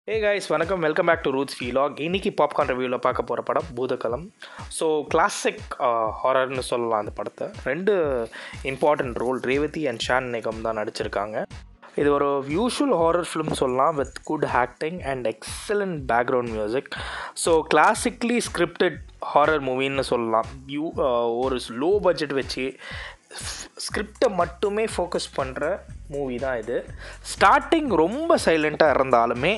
ஏ guys வணக்கம் welcome back to roots வீலாக் இன்னைக்கு பாப்கார்ன் ரிவ்யூவில் பார்க்க போகிற படம் பூதகலம் ஸோ கிளாசிக் ஹாரர்னு சொல்லலாம் அந்த படத்தை ரெண்டு important role Revathi and Shaan Nigam தான் நடிச்சிருக்காங்க இது ஒரு யூஷுவல் ஹாரர் ஃபிலிம் சொல்லலாம் with good acting and excellent background music so classically scripted horror மூவின்னு சொல்லலாம் யூ ஒரு லோ பட்ஜெட் வச்சு ஸ்கிரிப்டை மட்டுமே ஃபோக்கஸ் பண்ணுற மூவி தான் இது ஸ்டார்டிங் ரொம்ப சைலண்ட்டாக இருந்தாலுமே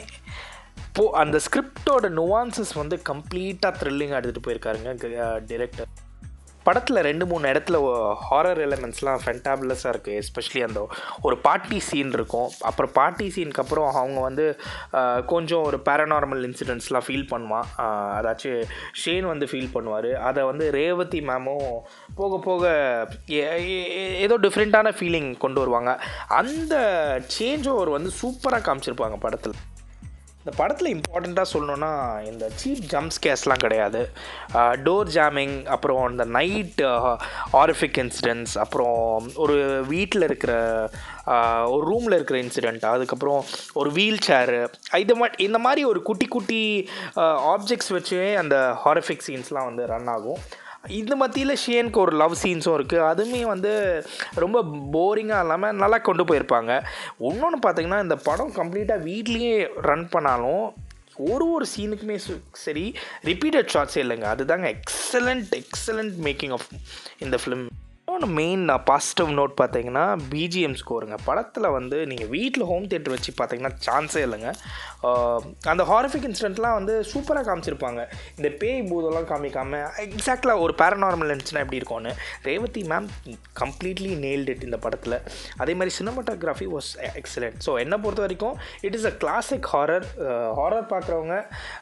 போ அந்த ஸ்கிரிப்டோட நுவான்சஸ் வந்து கம்ப்ளீட்டாக த்ரில்லிங்காக எடுத்துகிட்டு போயிருக்காருங்க டிரெக்டர் படத்தில் ரெண்டு மூணு இடத்துல ஹாரர் எலிமெண்ட்ஸ்லாம் ஃபென்டாபுலஸாக இருக்குது எஸ்பெஷலி அந்த ஒரு பார்ட்டி சீன் இருக்கும் அப்புறம் பார்ட்டி சீனுக்கு அப்புறம் அவங்க வந்து ஆஹ், கொஞ்சம் ஒரு பேரநார்மல் இன்சிடென்ட்ஸ்லாம் ஃபீல் பண்ணுவான் ஆஹ், அதாச்சும் ஷேன் வந்து ஃபீல் பண்ணுவார் அதை வந்து ரேவதி மேமும் போக போக ஏ- ஏ- ஏதோ டிஃப்ரெண்ட்டான ஃபீலிங் கொண்டு வருவாங்க அந்த சேஞ்ச் ஓவர் வந்து சூப்பராக காமிச்சிருப்பாங்க படத்தில் இந்த படத்தில் இம்பார்ட்டண்ட்டாக சொல்லணுன்னா இந்த சீப் ஜம்ப் ஸ்கேர்ஸ்லாம் கிடையாது டோர் ஜாமிங் அப்புறம் அந்த நைட் ஆரிஃபிக் இன்சிடென்ட்ஸ் அப்புறம் ஒரு வீட்டில் இருக்கிற ஆஹ், ஒரு ரூமில் இருக்கிற இன்சிடெண்ட் அதுக்கப்புறம் ஒரு வீல் சேரு இது மா இந்த மாதிரி ஒரு குட்டி குட்டி ஆப்ஜெக்ட்ஸ் வச்சே அந்த ஹாரிஃபிக் சீன்ஸ்லாம் வந்து ரன் ஆகும் இந்த மத்தியில் ஷேனுக்கு ஒரு லவ் சீன்ஸும் இருக்குது அதுவுமே வந்து ரொம்ப போரிங்காக இல்லாமல் நல்லா கொண்டு போயிருப்பாங்க இன்னொன்று பார்த்தீங்கன்னா இந்த படம் கம்ப்ளீட்டாக வீட்லேயே ரன் பண்ணாலும் ஒரு ஒரு சீனுக்குமே சு- சரி ரிப்பீட்டட் ஷாட்ஸே இல்லைங்க அதுதாங்க எக்ஸலண்ட் எக்ஸலண்ட் மேக்கிங் ஆஃப் இந்த ஃபிலிம் இன்னொன்று மெயின் பாசிட்டிவ் நோட் பார்த்தீங்கன்னா பிஜிஎம் ஸ்கோருங்க படத்தில் வந்து நீங்கள் வீட்டில் ஹோம் தியேட்டர் வச்சு பார்த்தீங்கன்னா சான்ஸே இல்லைங்க ஆஹ் அந்த ஹாரிஃபிக் இன்சிடென்ட்லாம் வந்து சூப்பராக காமிச்சிருப்பாங்க இந்த பேய் பூதெல்லாம் காமிக்காமல் எக்ஸாக்டாக ஒரு பேரநார்மல் இருந்துச்சுன்னா எப்படி இருக்கும்னு Revathi ma'am completely nailed it இந்த படத்தில் அதே மாதிரி சினிமாட்டோகிராஃபி வாஸ் எக்ஸலண்ட் ஸோ என்னை பொறுத்த வரைக்கும் it is a classic horror horror பார்க்குறவங்க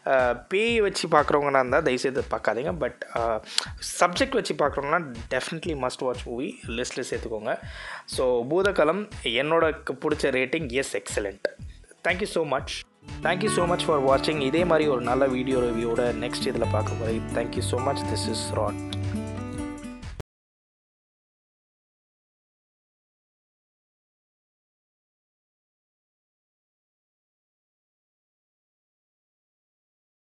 பேய் வச்சு பார்க்குறவங்கனா இருந்தால் தயவுசெய்து பார்க்காதீங்க பட் சப்ஜெக்ட் வச்சு பார்க்குறவங்கன்னா டெஃபினெட்லி மஸ்ட் வாட்ச் மூவி லிஸ்ட்டில் சேர்த்துக்கோங்க ஸோ பூதகலம் என்னோட க- பிடிச்ச rating yes excellent thank you so much thank you so much for வாட்சிங் இதே மாதிரி ஒரு நல்ல வீடியோ ரிவ்யூவோட நெக்ஸ்ட் இதில் பார்க்க போகிறேன் thank you so much this is rod